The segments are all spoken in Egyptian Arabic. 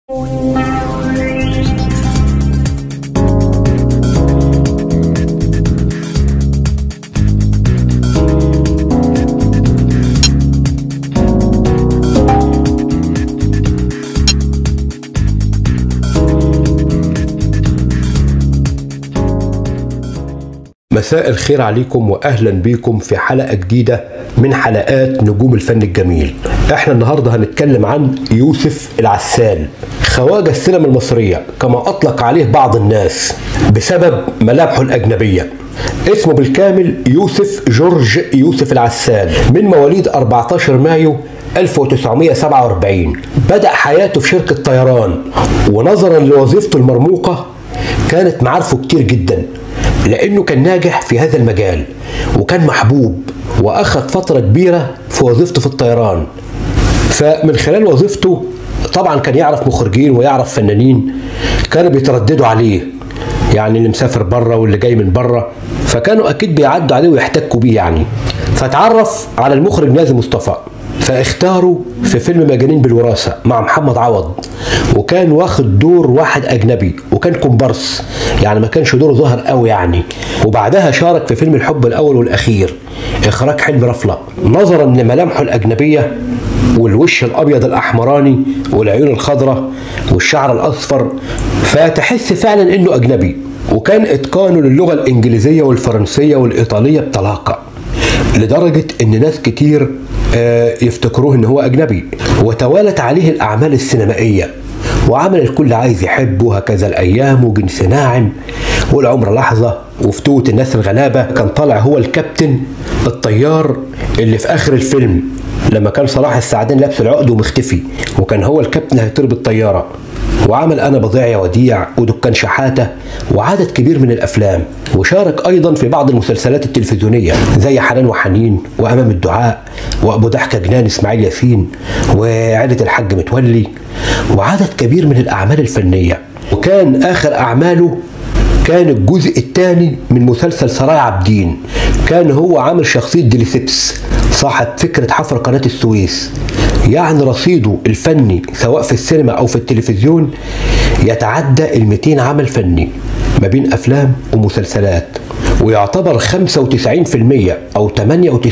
مساء الخير عليكم واهلا بيكم في حلقه جديده من حلقات نجوم الفن الجميل. احنا النهارده هنتكلم عن يوسف العسال خواجه السينما المصريه كما اطلق عليه بعض الناس بسبب ملامحه الاجنبيه. اسمه بالكامل يوسف جورج يوسف العسال من مواليد 14 مايو 1947 بدأ حياته في شركة طيران ونظرا لوظيفته المرموقة كانت معارفه كتير جدا لأنه كان ناجح في هذا المجال وكان محبوب وأخذ فترة كبيرة في وظيفته في الطيران فمن خلال وظيفته طبعا كان يعرف مخرجين ويعرف فنانين كانوا بيترددوا عليه يعني اللي مسافر بره واللي جاي من بره فكانوا اكيد بيعدوا عليه ويحتكوا بيه يعني فتعرف على المخرج نازي مصطفى فاختاروا في فيلم مجانين بالوراثه مع محمد عوض وكان واخد دور واحد اجنبي وكان كومبارس يعني ما كانش دوره ظاهر قوي يعني وبعدها شارك في فيلم الحب الاول والاخير اخراج حلمي رفله نظرا لملامحه الاجنبيه والوش الابيض الاحمراني والعيون الخضراء والشعر الاصفر فتحس فعلا انه اجنبي وكان اتقانه للغه الانجليزيه والفرنسيه والايطاليه بطلاقه لدرجه ان ناس كتير يفتكروه ان هو اجنبي وتوالت عليه الاعمال السينمائيه وعمل الكل عايز يحبه هكذا الايام وجنس ناعم والعمر لحظه وفتوة الناس الغلابه كان طالع هو الكابتن الطيار اللي في اخر الفيلم لما كان صلاح السعدين لابس العقد ومختفي وكان هو الكابتن هيطير بالطياره وعمل انا بضيع يا وديع ودكان شحاته وعدد كبير من الافلام وشارك ايضا في بعض المسلسلات التلفزيونيه زي حنان وحنين وامام الدعاء وابو ضحكه جنان اسماعيل ياسين وعيله الحاج متولي وعدد كبير من الاعمال الفنيه وكان اخر اعماله كان الجزء الثاني من مسلسل سرايا عابدين كان هو عامل شخصية ديليسيبس صاحب فكرة حفر قناة السويس يعني رصيده الفني سواء في السينما أو في التلفزيون يتعدى ال 200 عمل فني ما بين أفلام ومسلسلات ويعتبر 95% أو 98%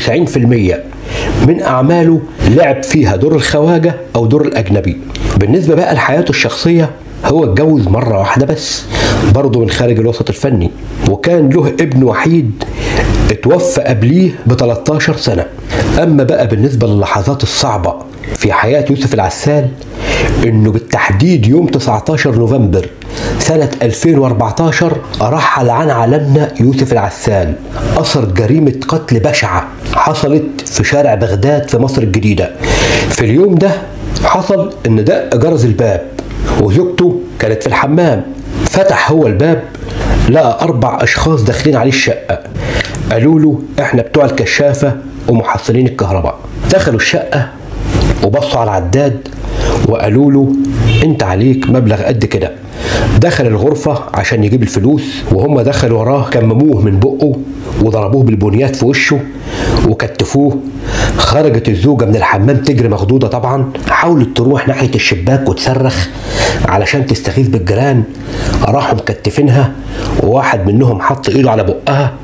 من أعماله لعب فيها دور الخواجة أو دور الأجنبي بالنسبة بقى لحياته الشخصية هو اتجوز مرة واحدة بس برضه من خارج الوسط الفني وكان له ابن وحيد اتوفى قبليه ب 13 سنة أما بقى بالنسبة للحظات الصعبة في حياة يوسف العسال انه بالتحديد يوم 19 نوفمبر سنة 2014 رحل عن عالمنا يوسف العسال أثر جريمة قتل بشعة حصلت في شارع بغداد في مصر الجديدة في اليوم ده حصل ان دق جرس الباب وزوجته كانت في الحمام فتح هو الباب لقى أربع أشخاص داخلين عليه الشقة قالوا له إحنا بتوع الكشافة ومحصلين الكهرباء دخلوا الشقة وبصوا على العداد وقالوا له أنت عليك مبلغ قد كده دخل الغرفة عشان يجيب الفلوس وهم دخلوا وراه كمموه من بقه وضربوه بالبنيات في وشه وكتفوه خرجت الزوجة من الحمام تجري مخضوضة طبعا حاولت تروح ناحية الشباك وتصرخ علشان تستغيث بالجيران راحوا مكتفينها وواحد منهم حط ايده على بقها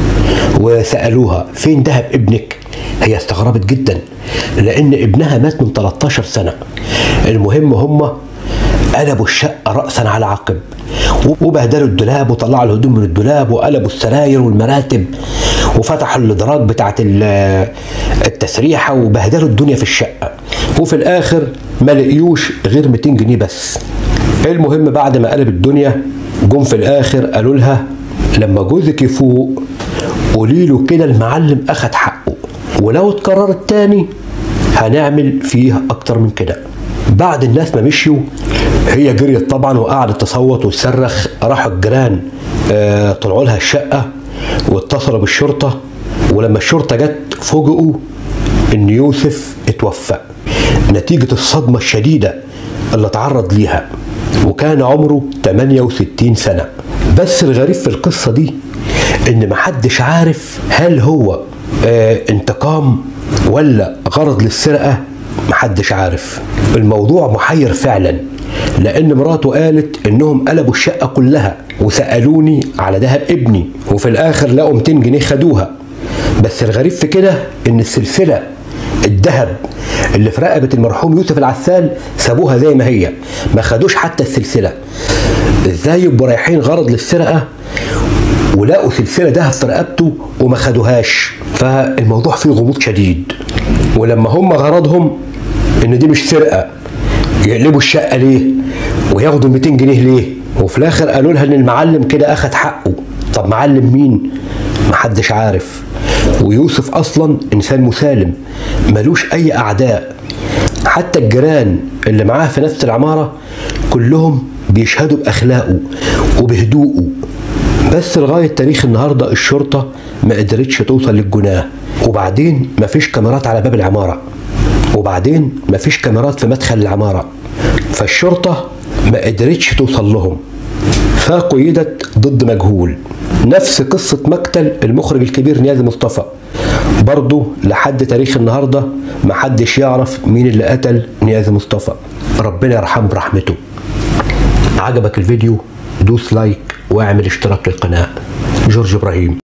وسألوها فين دهب ابنك هي استغربت جدا لان ابنها مات من 13 سنة المهم هم قلبوا الشقة رأسا على عقب وبهدلوا الدولاب وطلعوا الهدوم من الدولاب وقلبوا السراير والمراتب وفتحوا الادراج بتاعت التسريحة وبهدلوا الدنيا في الشقة وفي الآخر ما لقيوش غير 200 جنيه بس المهم بعد ما قلب الدنيا جم في الآخر قالوا لها لما جوزك يفوق قولي له كده المعلم أخد حقه ولو اتكررت تاني هنعمل فيه أكتر من كده بعد الناس ما مشيوا هي جريت طبعا وقعدت تصوت وتصرخ راحوا الجيران آه طلعوا لها الشقه واتصلوا بالشرطه ولما الشرطه جت فوجئوا ان يوسف اتوفى نتيجه الصدمه الشديده اللي تعرض ليها وكان عمره 68 سنه بس الغريب في القصه دي ان محدش عارف هل هو آه انتقام ولا غرض للسرقه محدش عارف الموضوع محير فعلا لان مراته قالت انهم قلبوا الشقه كلها وسالوني على دهب ابني وفي الاخر لقوا 200 جنيه خدوها بس الغريب في كده ان السلسله الذهب اللي في رقبه المرحوم يوسف العسال سابوها زي ما هي ما خدوش حتى السلسله ازاي يبقوا رايحين غرض للسرقه ولقوا سلسله ذهب في رقبته وما خدوهاش فالموضوع فيه غموض شديد ولما هم غرضهم ان دي مش سرقه يقلبوا الشقه ليه وياخدوا 200 جنيه ليه وفي الاخر قالوا لها ان المعلم كده اخد حقه طب معلم مين محدش عارف ويوسف اصلا انسان مسالم ملوش اي اعداء حتى الجيران اللي معاه في نفس العماره كلهم بيشهدوا باخلاقه وبهدوءه بس لغايه تاريخ النهارده الشرطه ما قدرتش توصل للجناه وبعدين مفيش كاميرات على باب العماره وبعدين مفيش كاميرات في مدخل العماره فالشرطه ما قدرتش توصل لهم فقيدت ضد مجهول نفس قصة مقتل المخرج الكبير نيازي مصطفى برضه لحد تاريخ النهاردة محدش يعرف مين اللي قتل نيازي مصطفى ربنا يرحمه برحمته عجبك الفيديو دوس لايك واعمل اشتراك للقناة جورج إبراهيم